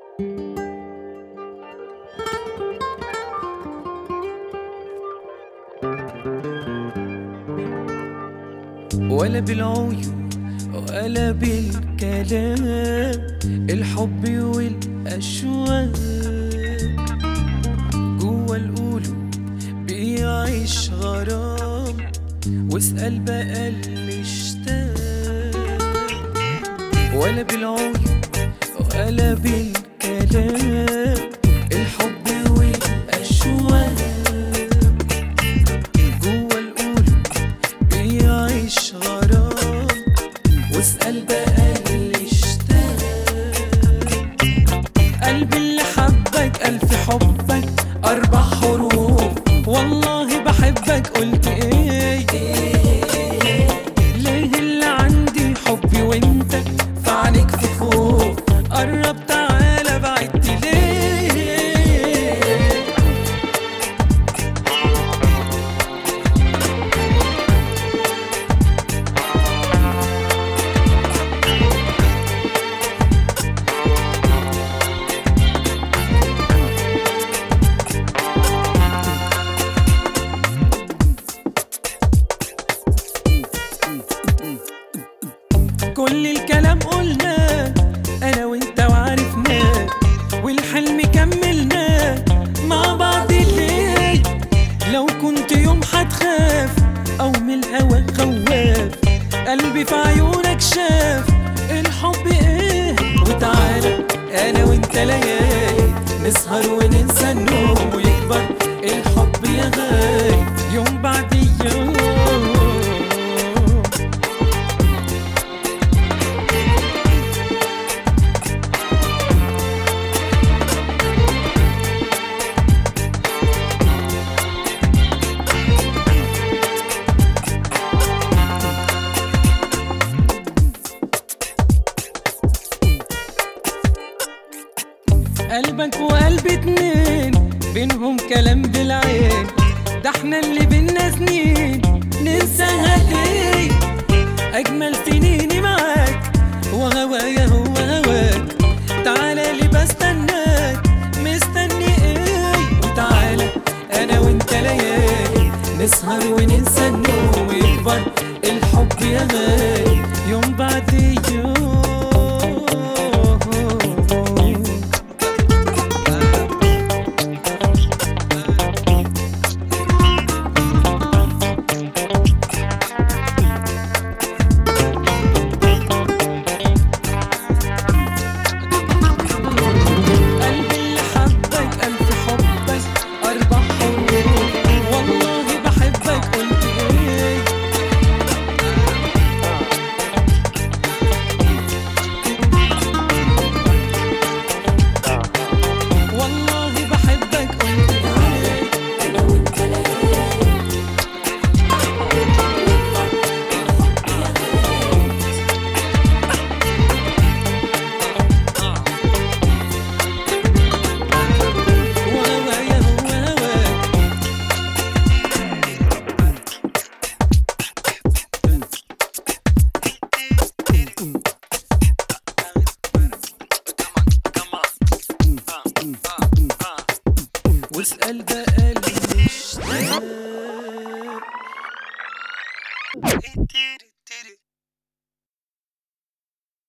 ولا بالعيون ولا بالكلام الحب والأشواق جوا القلوب بيعيش غرام واسأل بقى اللي اشتاق ولا بالعيون ولا بالكلام الحب والأشواق جوا القلوب بيعيش غرام واسأل بقى اللي اشتاق قلبي اللي حبك ألف حبك أربع حروف والله بحبك قلت إيه ليه اللي عندي حبي وانت في عينيك في خوف قرب تعالى بعدت ليه كل الكلام قلناه انا وانت وعرفناه والحلم كملناه مع بعض ليه لو كنت يوم هتخاف او من الهوى خواف قلبي في عيونك شاف الحب ايه وتعالى انا وانت ليالي نسهر وننسى النوم ويكبر الحب يا غالي يوم بعد يوم قلبك وقلبي اتنين بينهم كلام بالعين ده احنا اللي بينا سنين ننساها ليه اجمل سنيني معاك وهوايا هو هواك تعالى لي بستناك مستني ايه وتعالى انا وانت ليالي نسهر وننسى النوم ويكبر الحب يا غالي يوم بعد يوم قلبي اللي حبك ألف حبك أربع حروف والله بحبك قلت إيه والله بحبك قلت إيه أنا وأنت ليالي وهوايا هو هواك واسأل بقى